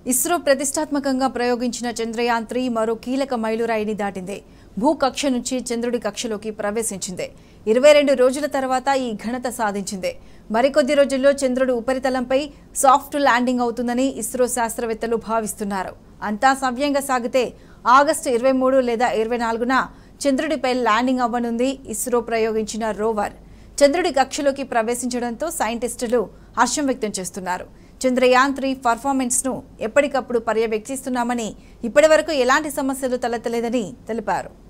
ఇస్రో ప్రతిష్టాత్మకంగా ప్రయోగించిన చంద్రయాన్ త్రీ మరో కీలక మైలురాయిని దాటింది భూ కక్ష నుంచి చంద్రుడి కక్షలోకి ప్రవేశించింది ఇరవై రెండు రోజుల తర్వాత ఈ ఘనత సాధించింది మరికొద్ది రోజుల్లో చంద్రుడి ఉపరితలంపై సాఫ్ట్ ల్యాండింగ్ అవుతుందని ఇస్రో శాస్త్రవేత్తలు భావిస్తున్నారు అంతా సవ్యంగా సాగితే ఆగస్టు ఇరవై మూడు లేదా ఇరవై నాలుగున చంద్రుడిపై ల్యాండింగ్ అవ్వనుంది ఇస్రో ప్రయోగించిన రోవర్ చంద్రుడి కక్షలోకి ప్రవేశించడంతో సైంటిస్టులు హర్షం వ్యక్తం చేస్తున్నారు చంద్రయాన్ త్రీ పర్ఫార్మెన్స్ ను ఎప్పటికప్పుడు పర్యవేక్షిస్తున్నామని ఇప్పటివరకు ఎలాంటి సమస్యలు తలెత్తలేదని తెలిపారు